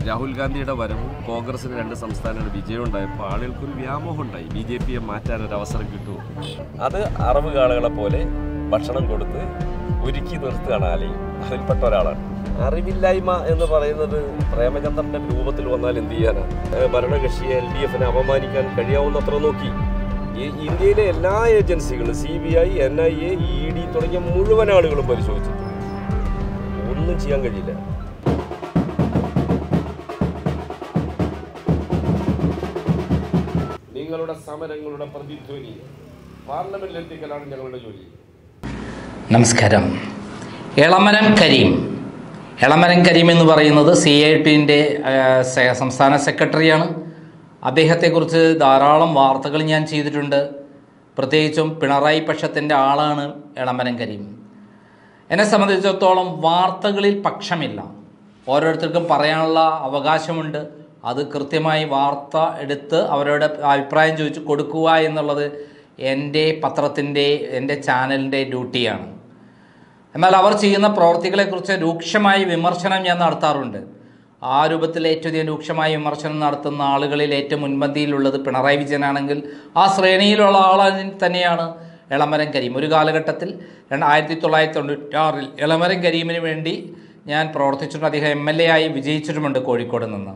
രാഹുൽ ഗാന്ധിയുടെ വരവും കോൺഗ്രസിന് രണ്ട് സംസ്ഥാനങ്ങളുടെ വിജയം ഉണ്ടായപ്പോൾ ആളുകൾക്കൊരു വ്യാമോഹം ഉണ്ടായി ബി ജെ പിയെ മാറ്റാൻ ഒരു അവസരം കിട്ടുമോ അത് അറബ് കാളുകളെ പോലെ ഭക്ഷണം കൊടുത്ത് ഒരുക്കി നിർത്തുകയാണ് ആലയും അതിൽപ്പെട്ട ഒരാളാണ് അറിവില്ലായ്മ എന്ന് പറയുന്നത് പ്രേമചന്ദ്രന്റെ രൂപത്തിൽ വന്നാൽ എന്ത് ചെയ്യാനാണ് ഏഹ് ഭരണകക്ഷിയെ എൽ ഡി എഫിനെ അപമാനിക്കാൻ കഴിയാവുന്നത്ര നോക്കി ഈ ഇന്ത്യയിലെ എല്ലാ ഏജൻസികളും C B I N I A E D തുടങ്ങിയ മുഴുവൻ ആളുകളും പരിശോധിച്ചിട്ടുണ്ട് ഒന്നും ചെയ്യാൻ കഴിയില്ല നിങ്ങളുടെ സമരങ്ങളുടെ പ്രതിധ്വനി പാർലമെന്റിൽ എത്തിക്കലാണ് ഞങ്ങളുടെ ജോലി നമസ്കാരം എളമരം കരീം എളമരം കരീം എന്ന് പറയുന്നത് സി ഐ ടിൻ്റെ സംസ്ഥാന സെക്രട്ടറിയാണ് അദ്ദേഹത്തെക്കുറിച്ച് ധാരാളം വാർത്തകൾ ഞാൻ ചെയ്തിട്ടുണ്ട് പ്രത്യേകിച്ചും പിണറായി പക്ഷത്തിൻ്റെ ആളാണ് എളമരം കരീം എന്നെ സംബന്ധിച്ചിടത്തോളം വാർത്തകളിൽ പക്ഷമില്ല ഓരോരുത്തർക്കും പറയാനുള്ള അവകാശമുണ്ട് അത് കൃത്യമായി വാർത്ത എടുത്ത് അവരുടെ അഭിപ്രായം ചോദിച്ച് കൊടുക്കുക എന്നുള്ളത് എൻ്റെ പത്രത്തിൻ്റെ എൻ്റെ ചാനലിൻ്റെ ഡ്യൂട്ടിയാണ് എന്നാൽ അവർ ചെയ്യുന്ന പ്രവർത്തികളെക്കുറിച്ച് രൂക്ഷമായ വിമർശനം ഞാൻ നടത്താറുണ്ട് ആ രൂപത്തിൽ ഏറ്റവും അധികം രൂക്ഷമായ വിമർശനം നടത്തുന്ന ആളുകളിൽ ഏറ്റവും മുൻപന്തിയിലുള്ളത് പിണറായി വിജയനാണെങ്കിൽ ആ ശ്രേണിയിലുള്ള ആൾ തന്നെയാണ് എളമരം കരീം ഒരു കാലഘട്ടത്തിൽ രണ്ട് ആയിരത്തി തൊള്ളായിരത്തി തൊണ്ണൂറ്റാറിൽ എളമരം കരീമിന് വേണ്ടി ഞാൻ പ്രവർത്തിച്ചിട്ടുണ്ട് അദ്ദേഹം എം എൽ എ ആയി വിജയിച്ചിട്ടുമുണ്ട് കോഴിക്കോട് നിന്ന്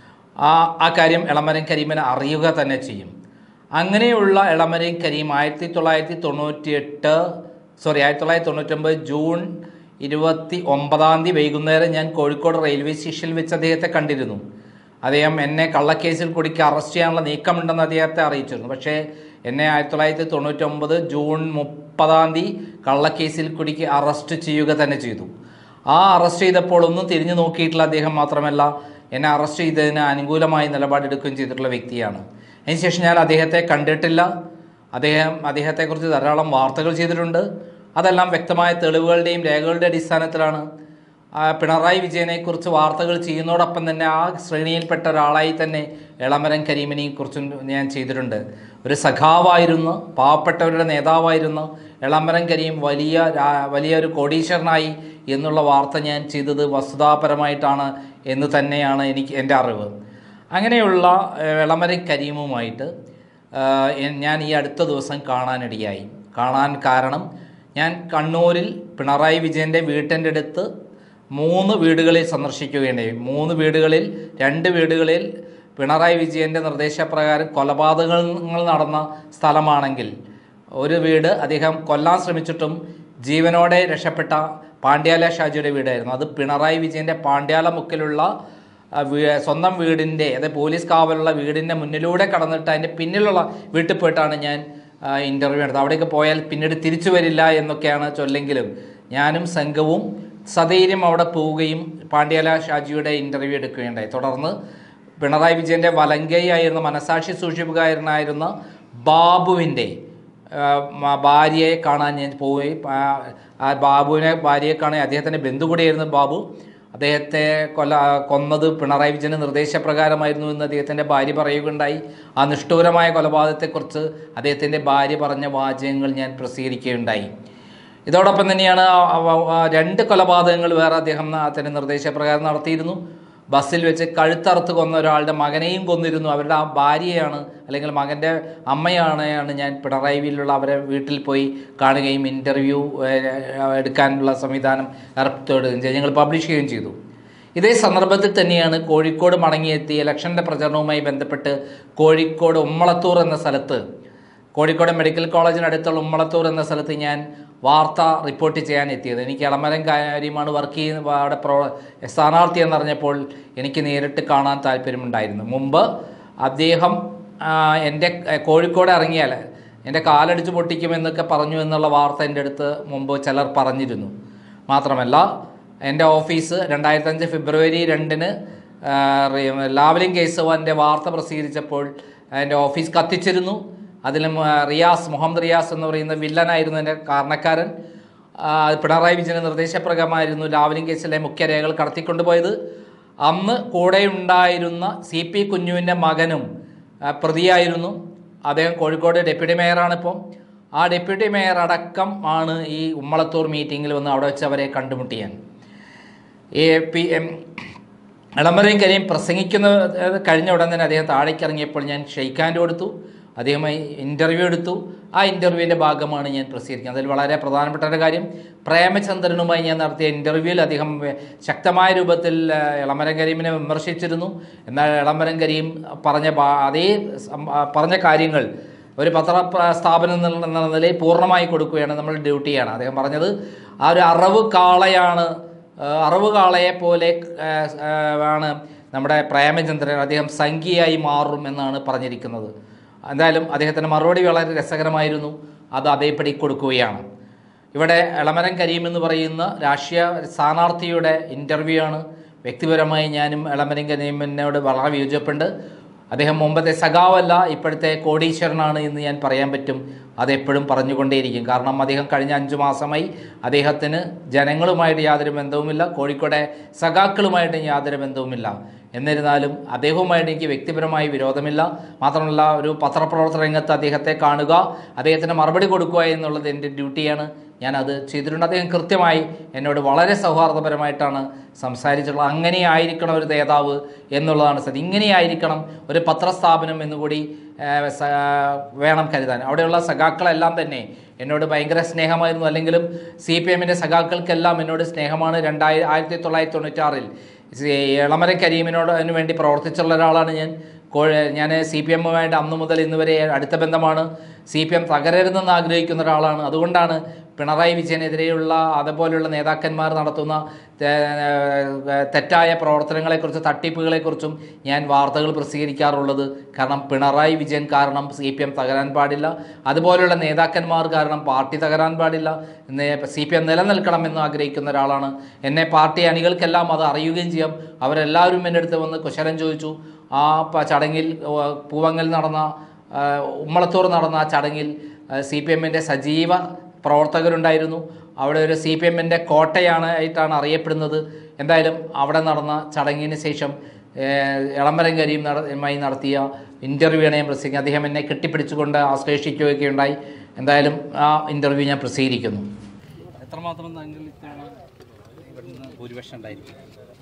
ആ ആ കാര്യം എളമരം കരീമിനെ അറിയുക തന്നെ ചെയ്യും അങ്ങനെയുള്ള എളമരം കരീം ആയിരത്തി തൊള്ളായിരത്തി തൊണ്ണൂറ്റി എട്ട് സോറി ആയിരത്തി തൊള്ളായിരത്തി തൊണ്ണൂറ്റൊമ്പത് ജൂൺ ഇരുപത്തി ഒമ്പതാം തീയതി വൈകുന്നേരം ഞാൻ കോഴിക്കോട് റെയിൽവേ സ്റ്റേഷനിൽ വെച്ച് അദ്ദേഹത്തെ കണ്ടിരുന്നു അദ്ദേഹം എന്നെ കള്ളക്കേസിൽ കുടിക്ക് അറസ്റ്റ് ചെയ്യാനുള്ള നീക്കമുണ്ടെന്ന് അദ്ദേഹത്തെ അറിയിച്ചിരുന്നു പക്ഷേ എന്നെ ആയിരത്തി തൊള്ളായിരത്തി തൊണ്ണൂറ്റൊമ്പത് ജൂൺ മുപ്പതാം തീയതി കള്ളക്കേസിൽ കുടിക്ക് അറസ്റ്റ് ചെയ്യുക തന്നെ ചെയ്തു ആ അറസ്റ്റ് ചെയ്തപ്പോൾ ഒന്നും തിരിഞ്ഞു നോക്കിയിട്ടുള്ള അദ്ദേഹം മാത്രമല്ല എന്നെ അറസ്റ്റ് ചെയ്തതിന് അനുകൂലമായി നിലപാടെടുക്കുകയും ചെയ്തിട്ടുള്ള വ്യക്തിയാണ് അതിനുശേഷം ഞാൻ അദ്ദേഹത്തെ കണ്ടിട്ടില്ല അദ്ദേഹം അദ്ദേഹത്തെക്കുറിച്ച് ധാരാളം വാർത്തകൾ ചെയ്തിട്ടുണ്ട് അതെല്ലാം വ്യക്തമായ തെളിവുകളുടെയും രേഖകളുടെ അടിസ്ഥാനത്തിലാണ് ആ, പിണറായി വിജയനെക്കുറിച്ച് വാർത്തകൾ ചെയ്യുന്നതോടൊപ്പം തന്നെ ആ ശ്രേണിയിൽപ്പെട്ട ഒരാളായി തന്നെ എളമരം കരീമിനെ കുറിച്ചും ഞാൻ ചെയ്തിട്ടുണ്ട് ഒരു സഖാവായിരുന്നു പാവപ്പെട്ടവരുടെ നേതാവായിരുന്നു എളമരം കരീം വലിയ രാ- വലിയൊരു കോടീശ്വരനായി എന്നുള്ള വാർത്ത ഞാൻ ചെയ്തത് വസ്തുതാപരമായിട്ടാണ് എന്ന് തന്നെയാണ് എനിക്ക് എൻ്റെ അറിവ് അങ്ങനെയുള്ള ഏഹ്, എളമരം കരീമുമായിട്ട് ആഹ്, എൻ- ഞാൻ ഈ അടുത്ത ദിവസം കാണാനിടയായി കാണാൻ കാരണം ഞാൻ കണ്ണൂരിൽ പിണറായി വിജയൻ്റെ വീട്ടിൻ്റെ അടുത്ത് മൂന്ന് വീടുകളിൽ സന്ദർശിക്കുകയുണ്ടായി മൂന്ന് വീടുകളിൽ രണ്ട് വീടുകളിൽ പിണറായി വിജയൻ്റെ നിർദ്ദേശപ്രകാരം കൊലപാതകങ്ങൾ നടന്ന സ്ഥലമാണെങ്കിൽ ഒരു വീട് അദ്ദേഹം കൊല്ലാൻ ശ്രമിച്ചിട്ടും ജീവനോടെ രക്ഷപ്പെട്ട പാണ്ഡ്യാല ഷാജിയുടെ വീടായിരുന്നു അത് പിണറായി വിജയൻ്റെ പാണ്ഡ്യാല മുക്കിലുള്ള ആ, വീ- സ്വന്തം വീടിൻ്റെ അതായത് പോലീസ് കാവലുള്ള വീടിൻ്റെ മുന്നിലൂടെ കടന്നിട്ട് അതിൻ്റെ പിന്നിലുള്ള വീട്ടിൽ പോയിട്ടാണ് ഞാൻ ഇൻ്റർവ്യൂ എടുത്തത് അവിടേക്ക് പോയാൽ പിന്നീട് തിരിച്ചു വരില്ല എന്നൊക്കെയാണ് ചൊല്ലെങ്കിലും ഞാനും സംഘവും സധൈര്യം അവിടെ പോവുകയും പാണ്ഡ്യാല ഷാജിയുടെ ഇൻ്റർവ്യൂ എടുക്കുകയുണ്ടായി തുടർന്ന് പിണറായി വിജയൻ്റെ വലങ്കയായിരുന്ന മനസാക്ഷി സൂക്ഷിപ്പുകാരനായിരുന്ന ബാബുവിൻ്റെ ആ, മ- ഭാര്യയെ കാണാൻ ഞാൻ പോയി ആ, ആ ബാബുവിനെ ഭാര്യയെ കാണാൻ അദ്ദേഹത്തിൻ്റെ ബന്ധു കൂടിയായിരുന്നു ബാബു അദ്ദേഹത്തെ കൊല്ല കൊന്നത് പിണറായി വിജയൻ്റെ നിർദ്ദേശപ്രകാരമായിരുന്നു എന്ന് അദ്ദേഹത്തിൻ്റെ ഭാര്യ പറയുകയുണ്ടായി ആ നിഷ്ഠൂരമായ കൊലപാതകത്തെക്കുറിച്ച് അദ്ദേഹത്തിൻ്റെ ഭാര്യ പറഞ്ഞ വാചകങ്ങൾ ഞാൻ പ്രസിദ്ധീകരിക്കുകയുണ്ടായി ഇതോടൊപ്പം തന്നെയാണ് ആ- ആ- ആ രണ്ട് കൊലപാതകങ്ങൾ വേറെ അദ്ദേഹം അതിൻ്റെ നിർദ്ദേശപ്രകാരം നടത്തിയിരുന്നു ബസ്സിൽ വെച്ച് കഴുത്തറുത്ത് കൊന്ന ഒരാളുടെ മകനെയും കൊന്നിരുന്നു അവരുടെ ആ ഭാര്യയാണ് അല്ലെങ്കിൽ മകൻ്റെ അമ്മയാണ് ആണ് ഞാൻ പിണറായി വിയിലുള്ള അവരെ വീട്ടിൽ പോയി കാണുകയും ഇൻ്റർവ്യൂ എടുക്കാനുള്ള സംവിധാനം ഏർപ്പെടുത്തുകയും ചെയ്തു ഞങ്ങൾ പബ്ലിഷ് ചെയ്യുകയും ചെയ്തു ഇതേ സന്ദർഭത്തിൽ തന്നെയാണ് കോഴിക്കോട് മടങ്ങിയെത്തി ഇലക്ഷൻ്റെ പ്രചരണവുമായി ബന്ധപ്പെട്ട് കോഴിക്കോട് ഉമ്മളത്തൂർ എന്ന സ്ഥലത്ത് കോഴിക്കോട് മെഡിക്കൽ കോളേജിനടുത്തുള്ള ഉമ്മളത്തൂർ എന്ന സ്ഥലത്ത് ഞാൻ വാർത്ത റിപ്പോർട്ട് ചെയ്യാൻ എത്തിയത് എനിക്ക് ഇളമരം കാര്യമാണ് വർക്ക് ചെയ്യുന്ന അവിടെ പ്രോ സ്ഥാനാർത്ഥി എന്നറിഞ്ഞപ്പോൾ എനിക്ക് നേരിട്ട് കാണാൻ താല്പര്യമുണ്ടായിരുന്നു മുമ്പ് അദ്ദേഹം ആ, എൻ്റെ എ, കോഴിക്കോട് ഇറങ്ങിയാൽ എൻ്റെ കാലടിച്ച് പൊട്ടിക്കുമെന്നൊക്കെ പറഞ്ഞു എന്നുള്ള വാർത്ത എൻ്റെ അടുത്ത് മുമ്പ് ചിലർ പറഞ്ഞിരുന്നു മാത്രമല്ല എൻ്റെ ഓഫീസ് രണ്ടായിരത്തഞ്ച് ഫെബ്രുവരി രണ്ടിന് ആ, റി- ലാവലിംഗ് കേസ് എൻ്റെ വാർത്ത പ്രസിദ്ധീകരിച്ചപ്പോൾ എൻ്റെ ഓഫീസ് കത്തിച്ചിരുന്നു അതിലും ആ, റിയാസ് മുഹമ്മദ് റിയാസ് എന്ന് പറയുന്ന വില്ലനായിരുന്നു എൻ്റെ കാരണക്കാരൻ ആ, പിണറായി വിജയൻ്റെ നിർദ്ദേശപ്രകാരമായിരുന്നു ലാവലിംഗ് കേസിലെ മുഖ്യ രേഖകൾ കടത്തിക്കൊണ്ടുപോയത് അന്ന് കൂടെയുണ്ടായിരുന്ന സി പി കുഞ്ഞുവിൻ്റെ മകനും ആ, പ്രതിയായിരുന്നു അദ്ദേഹം കോഴിക്കോട് ഡെപ്യൂട്ടി മേയറാണിപ്പോൾ ആ ഡെപ്യൂട്ടി മേയർ അടക്കം ആണ് ഈ ഉമ്മളത്തൂർ മീറ്റിങ്ങിൽ വന്ന് അവിടെ വെച്ച് അവരെ കണ്ടുമുട്ടിയാൻ ഈ പി എം ഇളമരയും കരീം പ്രസംഗിക്കുന്ന അത് കഴിഞ്ഞ ഉടൻ തന്നെ അദ്ദേഹം താഴേക്ക് ഇറങ്ങിയപ്പോൾ ഞാൻ ഷെയ്ക്ക് ഹാൻഡ് കൊടുത്തു അദ്ദേഹമായി ഇൻ്റർവ്യൂ എടുത്തു ആ ഇൻ്റർവ്യൂവിൻ്റെ ഭാഗമാണ് ഞാൻ പ്രസിദ്ധീകരിക്കുന്നത് അതിൽ വളരെ പ്രധാനപ്പെട്ട ഒരു കാര്യം പ്രേമചന്ദ്രനുമായി ഞാൻ നടത്തിയ ഇൻ്റർവ്യൂവിൽ അദ്ദേഹം വെ- ശക്തമായ രൂപത്തിൽ ആ, ഇളമരം കരീമിനെ വിമർശിച്ചിരുന്നു എന്നാൽ ഇളമരം കരീം പറഞ്ഞ ഭാ- അതേ സം- ആ, പറഞ്ഞ കാര്യങ്ങൾ ഒരു പത്ര പ്ര- സ്ഥാപനം എന്നുള്ള എന്ന നിലയിൽ പൂർണ്ണമായി കൊടുക്കുകയാണ് നമ്മൾ ഡ്യൂട്ടിയാണ് അദ്ദേഹം പറഞ്ഞത് ആ ഒരു അറിവ് കാളയാണ് ആ, അറിവ് കാളയെ പോലെ ആ, ആ, ആണ് നമ്മുടെ പ്രേമചന്ദ്രൻ അദ്ദേഹം സംഖ്യയായി മാറും എന്നാണ് പറഞ്ഞിരിക്കുന്നത് എന്തായാലും അദ്ദേഹത്തിൻ്റെ മറുപടി വളരെ രസകരമായിരുന്നു അത് അതേപടി കൊടുക്കുകയാണ് ഇവിടെ എളമരം കരീം എന്ന് പറയുന്ന രാഷ്ട്രീയ സ്ഥാനാർത്ഥിയുടെ ഇൻ്റർവ്യൂ ആണ് വ്യക്തിപരമായി ഞാനും എളമരം കരീമിനോട് വളരെ വിയോജിപ്പുണ്ട് അദ്ദേഹം മുമ്പത്തെ സഖാവല്ല ഇപ്പോഴത്തെ കോടീശ്വരനാണ് എന്ന് ഞാൻ പറയാൻ പറ്റും അതെപ്പോഴും പറഞ്ഞുകൊണ്ടേയിരിക്കും കാരണം അദ്ദേഹം കഴിഞ്ഞ അഞ്ചു മാസമായി അദ്ദേഹത്തിന് ജനങ്ങളുമായിട്ട് യാതൊരു ബന്ധവുമില്ല കോഴിക്കോടെ സഖാക്കളുമായിട്ട് യാതൊരു ബന്ധവുമില്ല എന്നിരുന്നാലും അദ്ദേഹവുമായിട്ട് എനിക്ക് വ്യക്തിപരമായി വിരോധമില്ല മാത്രമല്ല ഒരു പത്രപ്രവർത്തന രംഗത്ത് അദ്ദേഹത്തെ കാണുക അദ്ദേഹത്തിന് മറുപടി കൊടുക്കുക എന്നുള്ളത് എൻ്റെ ഡ്യൂട്ടിയാണ് ഞാനത് ചെയ്തിട്ടുണ്ട് അദ്ദേഹം കൃത്യമായി എന്നോട് വളരെ സൗഹാർദ്ദപരമായിട്ടാണ് സംസാരിച്ചിട്ടുള്ളത് അങ്ങനെയായിരിക്കണം ഒരു നേതാവ് എന്നുള്ളതാണ് സത്യം ഇങ്ങനെയായിരിക്കണം ഒരു പത്രസ്ഥാപനം എന്നുകൂടി ആ, സ- വേണം കരുതാൻ അവിടെയുള്ള സഖാക്കളെല്ലാം തന്നെ എന്നോട് ഭയങ്കര സ്നേഹമായിരുന്നു അല്ലെങ്കിലും സി പി എമ്മിൻ്റെ സഖാക്കൾക്കെല്ലാം എന്നോട് സ്നേഹമാണ് രണ്ടായിരം ആയിരത്തി തൊള്ളായിരത്തി തൊണ്ണൂറ്റാറിൽ ഇളമര കരീമിനോട് അതിനു വേണ്ടി പ്രവർത്തിച്ചുള്ള ഒരാളാണ് ഞാൻ കോഴ ഞാൻ സി പി എമ്മുമായിട്ട് അന്നു മുതൽ ഇന്ന് വരെ അടുത്ത ബന്ധമാണ് സി പി എം തകരരുതെന്ന് ആഗ്രഹിക്കുന്ന ഒരാളാണ് അതുകൊണ്ടാണ് പിണറായി വിജയനെതിരെയുള്ള അതുപോലെയുള്ള നേതാക്കന്മാർ നടത്തുന്ന തെ- തെറ്റായ പ്രവർത്തനങ്ങളെക്കുറിച്ച് തട്ടിപ്പുകളെക്കുറിച്ചും ഞാൻ വാർത്തകൾ പ്രസിദ്ധീകരിക്കാറുള്ളത് കാരണം പിണറായി വിജയൻ കാരണം സി പി എം തകരാൻ പാടില്ല അതുപോലെയുള്ള നേതാക്കന്മാർ കാരണം പാർട്ടി തകരാൻ പാടില്ല സി പി എം നിലനിൽക്കണമെന്ന് ആഗ്രഹിക്കുന്ന ഒരാളാണ് എന്നെ പാർട്ടി അണികൾക്കെല്ലാം അത് അറിയുകയും ചെയ്യാം അവരെല്ലാവരും എൻ്റെ അടുത്ത് വന്ന് കുശലം ചോദിച്ചു ആ പ- ചടങ്ങിൽ ഓ, പൂവങ്ങൽ നടന്ന ആ, ഉമ്മളത്തൂർ നടന്ന ആ ചടങ്ങിൽ സി പി എമ്മിൻ്റെ സജീവ പ്രവർത്തകരുണ്ടായിരുന്നു അവിടെ ഒരു സി പി എമ്മിൻ്റെ കോട്ടയാണ് ആയിട്ടാണ് അറിയപ്പെടുന്നത് എന്തായാലും അവിടെ നടന്ന ചടങ്ങിന് ശേഷം ഏഹ്, എളമരം കരീം നട- നടത്തിയ ഇൻ്റർവ്യൂ ആണ് ഞാൻ പ്രസിദ്ധീകരിക്കുന്നത് അദ്ദേഹം എന്നെ കെട്ടിപ്പിടിച്ചുകൊണ്ട് ആശ്ലേഷിക്കുകയൊക്കെ ഉണ്ടായി എന്തായാലും ആ ഇൻ്റർവ്യൂ ഞാൻ പ്രസിദ്ധീകരിക്കുന്നു എത്രമാത്രം താങ്കൾ ഇത്തവണ ഇവിടുന്ന് ഭൂരിപക്ഷം ഉണ്ടായിരിക്കും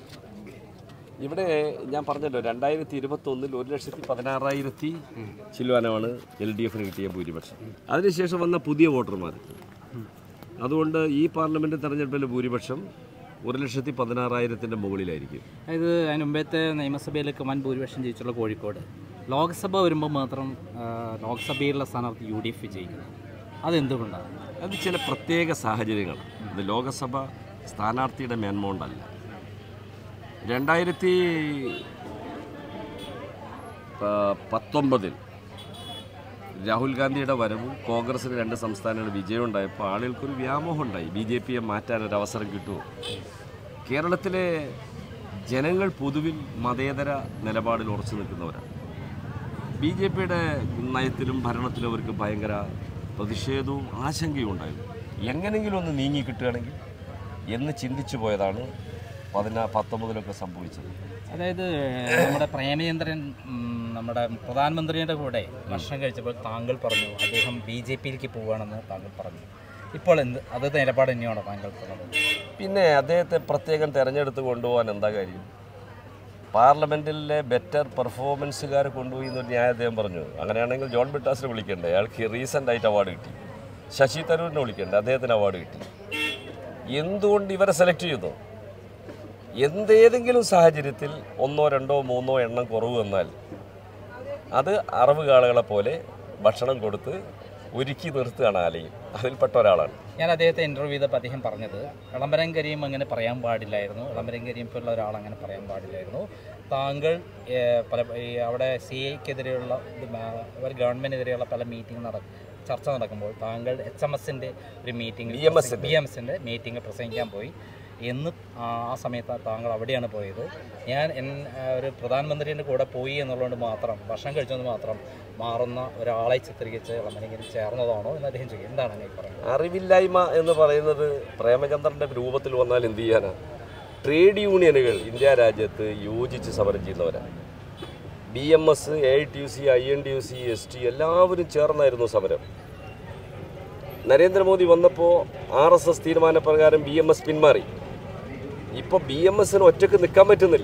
ഇവിടെ ഞാൻ പറഞ്ഞല്ലോ രണ്ടായിരത്തി ഇരുപത്തി ഒന്നിൽ ഒരു ലക്ഷത്തി പതിനാറായിരത്തി ചില്ലുവാനമാണ് എൽ ഡി എഫിന് കിട്ടിയ ഭൂരിപക്ഷം അതിനുശേഷം വന്ന പുതിയ വോട്ടർമാർ അതുകൊണ്ട് ഈ പാർലമെന്റ് തെരഞ്ഞെടുപ്പിലെ ഭൂരിപക്ഷം ഒരു ലക്ഷത്തി പതിനാറായിരത്തിൻ്റെ മുകളിലായിരിക്കും അതായത് അതിന് മുമ്പത്തെ നിയമസഭയിലൊക്കെ വൻ ഭൂരിപക്ഷം ജയിച്ചുള്ള കോഴിക്കോട് ലോക്സഭ വരുമ്പോൾ മാത്രം ആ, ലോക്സഭയിലുള്ള സ്ഥാനാർത്ഥി യു ഡി എഫ് വിജയിക്കുന്നു അതെന്തുകൊണ്ടാണ് അത് ചില പ്രത്യേക സാഹചര്യങ്ങളാണ് ഇത് ലോകസഭ സ്ഥാനാർത്ഥിയുടെ മേന്മ രണ്ടായിരത്തി പ- പത്തൊമ്പതിൽ രാഹുൽ ഗാന്ധിയുടെ വരവും കോൺഗ്രസിന് രണ്ട് സംസ്ഥാനങ്ങളിൽ വിജയം ഉണ്ടായപ്പോൾ ആളുകൾക്കൊരു വ്യാമോഹം ഉണ്ടായി ബി ജെ പിയെ മാറ്റാൻ ഒരു അവസരം കിട്ടുമോ കേരളത്തിലെ ജനങ്ങൾ പൊതുവിൽ മതേതര നിലപാടിൽ ഉറച്ചു നിൽക്കുന്നവരാണ് ബി ജെ പിയുടെ നയത്തിലും ഭരണത്തിലും അവർക്ക് ഭയങ്കര പ്രതിഷേധവും ആശങ്കയും ഉണ്ടായിരുന്നു എങ്ങനെങ്കിലും ഒന്ന് നീങ്ങി കിട്ടുകയാണെങ്കിൽ എന്ന് ചിന്തിച്ചു പോയതാണ് പതിനാ പത്തൊമ്പതിലൊക്കെ സംഭവിച്ചത് അതായത് നമ്മുടെ പ്രേമചന്ദ്രൻ ഉം, നമ്മുടെ പ്രധാനമന്ത്രിയുടെ കൂടെ ഭക്ഷണം കഴിച്ചപ്പോൾ താങ്കൾ പറഞ്ഞു അദ്ദേഹം ബി ജെ പിയിലേക്ക് പോവുകയാണെന്ന് താങ്കൾ പറഞ്ഞു ഇപ്പോൾ എന്ത് അത് നിലപാട് തന്നെയാണോ താങ്കൾക്കുള്ളത് പിന്നെ അദ്ദേഹത്തെ പ്രത്യേകം തിരഞ്ഞെടുത്ത് കൊണ്ടുപോകാൻ എന്താ കാര്യം പാർലമെൻറ്റിലെ ബെറ്റർ പെർഫോമൻസുകാരെ കൊണ്ടുപോയി എന്നൊരു ന്യായം അദ്ദേഹം പറഞ്ഞു അങ്ങനെയാണെങ്കിൽ ജോൺ ബിട്ടാസിനെ വിളിക്കണ്ടേ അയാൾക്ക് റീസെൻ്റ് ആയിട്ട് അവാർഡ് കിട്ടി ശശി തരൂരിനെ വിളിക്കണ്ടേ അദ്ദേഹത്തിന് അവാർഡ് കിട്ടി എന്തുകൊണ്ട് ഇവരെ സെലക്ട് ചെയ്തു എന്തേതെങ്കിലും സാഹചര്യത്തിൽ ഒന്നോ രണ്ടോ മൂന്നോ എണ്ണം കുറവ് വന്നാൽ അത് അറവ് കാളകളെ പോലെ ഭക്ഷണം കൊടുത്ത് ഒരുക്കി നിർത്തുകയാണ് ആലയും അതിൽപ്പെട്ട ഒരാളാണ് ഞാൻ അദ്ദേഹത്തെ ഇൻ്റർവ്യൂ ചെയ്തപ്പോൾ അദ്ദേഹം പറഞ്ഞത് ഇളംബരം കരീം അങ്ങനെ പറയാൻ പാടില്ലായിരുന്നു ഇളംബരം കരീം പോലുള്ള ഒരാൾ അങ്ങനെ പറയാൻ പാടില്ലായിരുന്നു താങ്കൾ ഏഹ്, പല ഈ അവിടെ സി ഐക്കെതിരെയുള്ള ഒരു ഗവൺമെൻറ്റിനെതിരെയുള്ള പല മീറ്റിംഗ് നട ചർച്ച നടക്കുമ്പോൾ താങ്കൾ എച്ച് എം എസിൻ്റെ ഒരു മീറ്റിംഗ് BMS ന്റെ. ബി എം എസിൻ്റെ മീറ്റിംഗ് പ്രസംഗിക്കാൻ പോയി എന്ന് ആ ആ സമയത്ത് താങ്കൾ അവിടെയാണ് പോയത് ഞാൻ എൻ ആ, ഒരു പ്രധാനമന്ത്രിയുടെ കൂടെ പോയി എന്നുള്ളതുകൊണ്ട് മാത്രം ഭക്ഷണം കഴിച്ചതുകൊണ്ട് മാത്രം മാറുന്ന ഒരാളെ ചിത്രീകരിച്ച് ഇളമരങ്കിൽ ചേർന്നതാണോ എന്ന് അദ്ദേഹം ചോദിക്കും എന്താണ് അങ്ങനെ പറയുന്നത് അറിവില്ലായ്മ എന്ന് പറയുന്നത് പ്രേമചന്ദ്രന്റെ രൂപത്തിൽ വന്നാൽ എന്ത് ചെയ്യാനാ ട്രേഡ് യൂണിയനുകൾ ഇന്ത്യ രാജ്യത്ത് യോജിച്ച് സമരം ചെയ്യുന്നവരാണ് B M S A I T U C I N T U C S T എല്ലാവരും ചേർന്നായിരുന്നു സമരം നരേന്ദ്രമോദി വന്നപ്പോൾ R S S തീരുമാനപ്രകാരം B M S പിന്മാറി ഇപ്പോൾ ബി എം എസിന് ഒറ്റക്ക് നിൽക്കാൻ പറ്റുന്നില്ല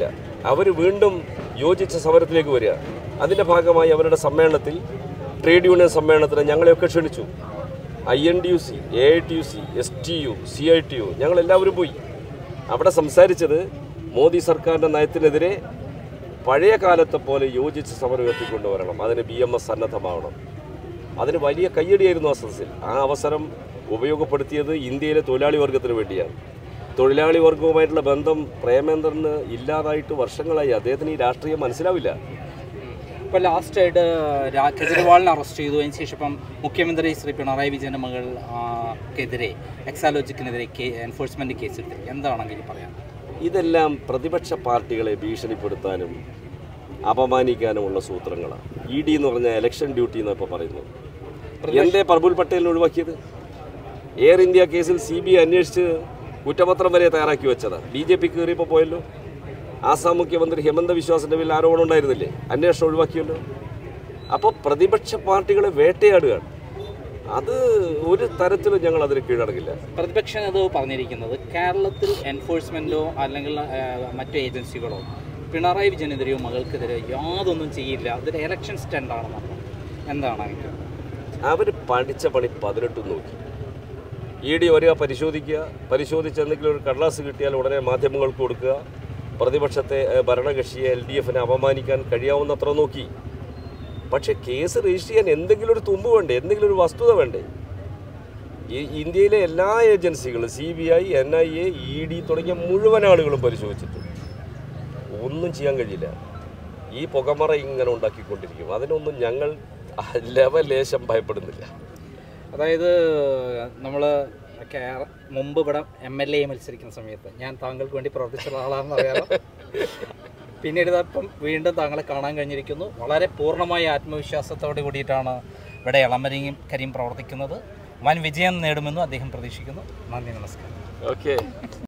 അവർ വീണ്ടും യോജിച്ച സമരത്തിലേക്ക് വരിക അതിൻ്റെ ഭാഗമായി അവരുടെ സമ്മേളനത്തിൽ ട്രേഡ് യൂണിയൻ സമ്മേളനത്തിന് ഞങ്ങളെയൊക്കെ ക്ഷണിച്ചു I N D U C A I T U C S T U C I T U ഞങ്ങളെല്ലാവരും പോയി അവിടെ സംസാരിച്ചത് മോദി സർക്കാരിൻ്റെ നയത്തിനെതിരെ പഴയ കാലത്തെ പോലെ യോജിച്ച് സമരം ഉയർത്തിക്കൊണ്ടുവരണം അതിന് ബി എം എസ് സന്നദ്ധമാവണം അതിന് വലിയ കയ്യടിയായിരുന്നു ആ സദസ്സിൽ ആ അവസരം ഉപയോഗപ്പെടുത്തിയത് ഇന്ത്യയിലെ തൊഴിലാളി വർഗത്തിന് വേണ്ടിയാണ് തൊഴിലാളി വർഗവുമായിട്ടുള്ള ബന്ധം പ്രേമേന്ദ്രന് ഇല്ലാതായിട്ട് വർഷങ്ങളായി അദ്ദേഹത്തിന് ഈ രാഷ്ട്രീയം മനസ്സിലാവില്ല ഇപ്പോൾ ലാസ്റ്റ് ആയിട്ട് രാ- കെജ്രിവാളിനെ അറസ്റ്റ് ചെയ്തു അതിന് ശേഷം ഇപ്പം മുഖ്യമന്ത്രി ശ്രീ പിണറായി വിജയൻ്റെ മകൾ ആ, ക്കെതിരെ എക്സാലോജിക്കിനെതിരെ കേ എൻഫോഴ്സ്മെൻറ്റ് കേസെടുത്തു എന്താണെങ്കിൽ പറയാം ഇതെല്ലാം പ്രതിപക്ഷ പാർട്ടികളെ ഭീഷണിപ്പെടുത്താനും അപമാനിക്കാനുമുള്ള സൂത്രങ്ങളാണ് ഇ ഡി എന്ന് പറഞ്ഞ ഇലക്ഷൻ ഡ്യൂട്ടി എന്നാണ് ഇപ്പോൾ പറയുന്നത് എന്തേ പ്രഫുൽ പട്ടേലിനെ ഒഴിവാക്കിയത് എയർ ഇന്ത്യ കേസിൽ സി ബി ഐ അന്വേഷിച്ച് കുറ്റപത്രം വരെ തയ്യാറാക്കി വെച്ചതാണ് ബി ജെ പി കയറിയപ്പോൾ പോയല്ലോ ആസാം മുഖ്യമന്ത്രി ഹിമന്ത വിശ്വാസിന്റെ പേരിൽ ആരോപണം ഉണ്ടായിരുന്നില്ലേ അന്വേഷണം ഒഴിവാക്കിയല്ലോ അപ്പോൾ പ്രതിപക്ഷ പാർട്ടികളെ വേട്ടയാടുകയാണ് അത് ഒരു തരത്തിലും ഞങ്ങൾ അതിന് കീഴടങ്ങില്ല പ്രതിപക്ഷം അത് പറഞ്ഞിരിക്കുന്നത് കേരളത്തിൽ എൻഫോഴ്സ്മെൻറ്റോ അല്ലെങ്കിൽ ആ, മറ്റു ഏജൻസികളോ പിണറായി വിജയനെതിരെയോ മകൾക്കെതിരെയോ യാതൊന്നും ചെയ്യില്ല ഇതൊരു എലക്ഷൻ സ്റ്റണ്ടാണെന്നാണ് എന്താണ് അതിൻ്റെ അവർ പഠിച്ച പണി പതിനെട്ടും നോക്കി ഇ ഡി വരിക പരിശോധിക്കുക പരിശോധിച്ച് എന്തെങ്കിലും ഒരു കടലാസ് കിട്ടിയാൽ ഉടനെ മാധ്യമങ്ങൾക്ക് കൊടുക്കുക പ്രതിപക്ഷത്തെ ഏഹ്, ഭരണകക്ഷിയെ എൽ ഡി എഫിനെ അപമാനിക്കാൻ കഴിയാവുന്നത്ര നോക്കി പക്ഷെ കേസ് രജിസ്റ്റർ ചെയ്യാൻ എന്തെങ്കിലും ഒരു തുമ്പ് വേണ്ടേ എന്തെങ്കിലും ഒരു വസ്തുത വേണ്ടേ ഈ ഇന്ത്യയിലെ എല്ലാ ഏജൻസികളും C B I N I A E D തുടങ്ങിയ മുഴുവൻ ആളുകളും പരിശോധിച്ചിട്ട് ഒന്നും ചെയ്യാൻ കഴിയില്ല ഈ പുകമറ ഇങ്ങനെ ഉണ്ടാക്കിക്കൊണ്ടിരിക്കും അതിനൊന്നും ഞങ്ങൾ ലവലേശം ഭയപ്പെടുന്നില്ല അതായത് നമ്മൾ മുമ്പ് ഇവിടെ എം എൽ എ മത്സരിക്കുന്ന സമയത്ത് ഞാൻ താങ്കൾക്ക് വേണ്ടി പ്രവർത്തിച്ച ആളാണെന്ന് അറിയാലോ പിന്നീട് ഇപ്പം വീണ്ടും താങ്കളെ കാണാൻ കഴിഞ്ഞിരിക്കുന്നു വളരെ പൂർണ്ണമായ ആത്മവിശ്വാസത്തോട് കൂടിയിട്ടാണ് ഇവിടെ ഇളമരിയും കരിയും പ്രവർത്തിക്കുന്നത് വൻ വിജയം നേടുമെന്നും അദ്ദേഹം പ്രതീക്ഷിക്കുന്നു നന്ദി നമസ്കാരം ഓക്കെ